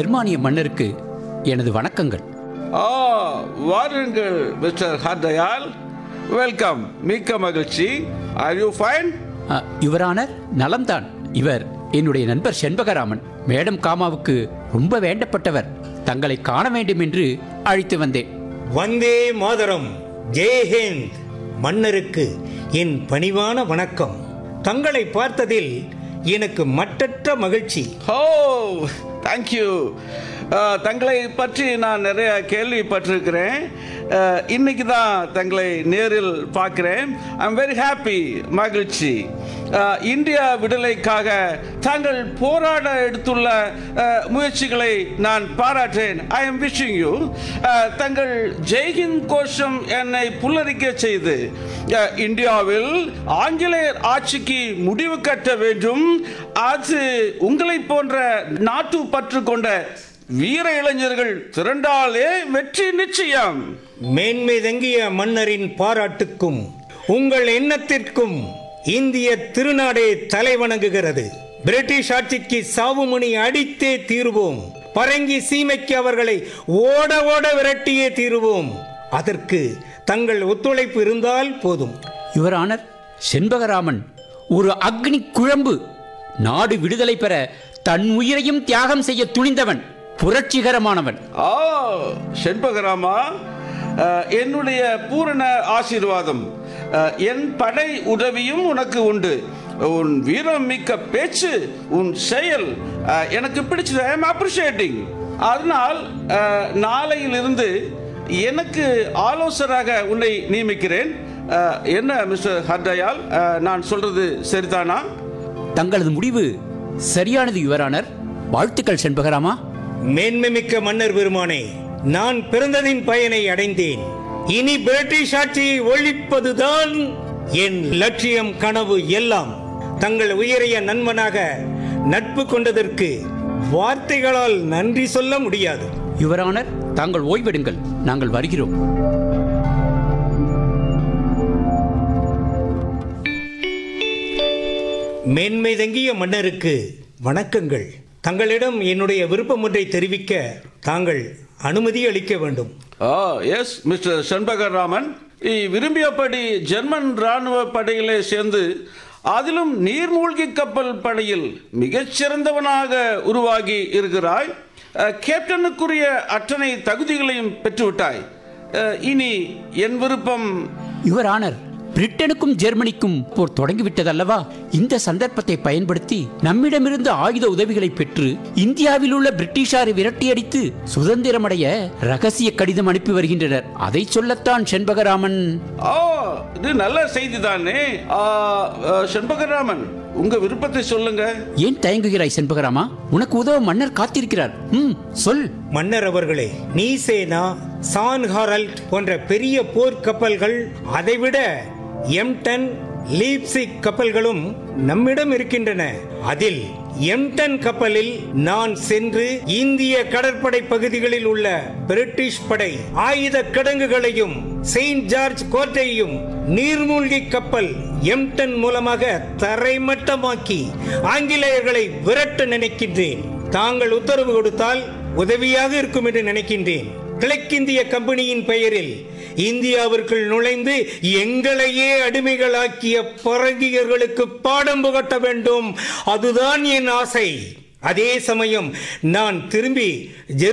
ஜெர்மானிய மன்னருக்கு எனது வணக்கங்கள் ஆ வாருங்கள் மிஸ்டர் ஹர்தயால் வெல்கம் மிக்க மகிழ்ச்சி are you fine uh, your honour நலம்தான் இவர் என்னுடைய நண்பர் செண்பகராமன் மேடம் காமாவுக்கு ரொம்ப வேண்டப்பட்டவர் தங்களை காண வேண்டும் என்று அழைத்து வந்தேன் வந்தே மாதரம் ஜெய்ஹிந்த் மன்னருக்கு என் பணிவான வணக்கம் தங்களை பார்த்ததில் எனக்கு மட்டற்ற மகிழ்ச்சி ஓ தேங்க்யூ தங்களை பற்றி நான் நிறைய கேள்விப்பட்டிருக்கிறேன் அஹ், இன்னைக்கு தான் தங்களை நேரில் பார்க்கிறேன் ஐம் வெரி ஹாப்பி மகிழ்ச்சி அஹ், இந்தியா விடுதலைக்காக தாங்கள் போராட எடுத்துள்ள அஹ், முயற்சிகளை நான் பாராட்டேன் ஐ எம் விஷிங் யூ தங்கள் ஜெய்ஹிந்த் கோஷம் என்னை புல்லரிக்க செய்து அஹ், இந்தியாவில் ஆங்கிலேயர் ஆட்சிக்கு முடிவு கட்ட வேண்டும் அது உங்களை போன்ற நாட்டு பற்று கொண்ட வீர இளைஞர்கள் திரண்டாலே வெற்றி நிச்சயம் மேன்மை தங்கிய மன்னரின் பாராட்டுக்கும் உங்கள் எண்ணத்திற்கும் இந்திய திருநாடே தலைவணங்குகிறது பிரிட்டிஷ் ஆட்சிக்கு சாவுமணி அடித்தே தீருவோம் பரங்கி சீமைக்கு அவர்களை ஓட ஓட விரட்டியே தீருவோம் அதற்கு தங்கள் ஒத்துழைப்பு இருந்தால் போதும் யுவரானர் செண்பகராமன் ஒரு அக்னி குழம்பு நாடு விடுதலை பெற தன் உயிரையும் தியாகம் செய்ய துணிந்தவன் புரட்சிகரமானவன் ஆ செண்பகராமா அஹ், என்னுடைய பூரண ஆசீர்வாதம் அஹ், என் படை உதவியும் உனக்கு உண்டு உன் வீரம் மிக்க பேச்சு உன் செயல் அஹ், எனக்கு பிடிச்சது ஐ எம் அப்ரிஷியேட்டிங் அதனால் அஹ், நாளையிலிருந்து எனக்கு ஆலோசகராக உன்னை நியமிக்கிறேன் அஹ், என்ன மிஸ்டர் ஹர்தயால் அஹ், நான் சொல்றது சரிதானா தங்களது முடிவு சரியானது யுவரானர் வாழ்த்துக்கள் செண்பகராமா மேன்மைமிக்க மன்னர் பெருமானே நான் பிறந்ததின் பயனை அடைந்தேன் இனி பிரிட்டிஷ் ஆட்சியை ஒழிப்பதுதான் என் லட்சியம் கனவு எல்லாம் தங்கள் உயரிய நண்பனாக நட்பு கொண்டதற்கு வார்த்தைகளால் நன்றி சொல்ல முடியாது யுவரானர் தாங்கள் ஓய்வெடுங்கள் நாங்கள் வருகிறோம் மேன்மை தங்கிய மன்னருக்கு வணக்கங்கள் தங்களிடம் என்னுடைய விருப்பம் ஒன்றை தெரிவிக்க தாங்கள் அனுமதி அளிக்க வேண்டும் ஆ எஸ் மிஸ்டர் செண்பகராமன் நீ விரும்பியபடி ஜெர்மன் ராணுவ படையிலே சேர்ந்து அதிலும் நீர்மூழ்கி கப்பல் படையில் மிகச்சிறந்தவனாக உருவாகி இருக்கிறாய் அஹ், கேப்டனுக்குரிய அத்தனை தகுதிகளையும் பெற்றுவிட்டாய் அஹ், இனி என் விருப்பம் யுவரானர் பிரிட்டனுக்கும் ஜெர்மனிக்கும் போர் தொடங்கிவிட்டதல்லவா இந்த சந்தர்ப்பத்தை பயன்படுத்தி நம்மிடமிருந்து ஆயுத உதவிகளை பெற்று இந்தியாவில் உள்ள பிரிட்டிஷாரை விரட்டியடித்து சுதந்திரமடைய ரகசிய கடிதம் அனுப்பி வருகின்றனர் அதை சொல்லத்தான் செண்பகராமன் ஆ இது நல்ல செய்தி தானே செண்பகராமன் உங்க விருப்பத்தை சொல்லுங்க ஏன் தயங்குகிறாய் செண்பகராமா உனக்கு உதவ மன்னர் காத்திருக்கிறார் ம் சொல் மன்னர் அவர்களே நீசேனா சான் ஹாரல்ட் போன்ற பெரிய போர் கப்பல்கள் அதைவிட எம்டன் லீப்சிக் கப்பல்களும் நம்மிடம் இருக்கின்றன அதில் எம்டன் கப்பலில் நான் சென்று இந்திய கடற்படை பகுதிகளில் உள்ள பிரிட்டிஷ் படை ஆயுத கிடங்குகளையும் செயின்ட் ஜார்ஜ் கோட்டையும் நீர்மூழ்கி கப்பல் எம்டன் மூலமாக தரைமட்டமாக்கி ஆங்கிலேயர்களை விரட்ட நினைக்கின்றேன் தாங்கள் உத்தரவு கொடுத்தால் உதவியாக இருக்கும் என்று நினைக்கின்றேன் கிழக்கிந்திய கம்பெனியின் பெயரில் இந்தியாவிற்குள் நுழைந்து எங்களையே அடிமைகளாக்கிய பரங்கியர்களுக்கு பாடம் புகட்ட வேண்டும் அதுதான் என் ஆசை அதே சமயம் நான் திரும்பி ஜெர்மனி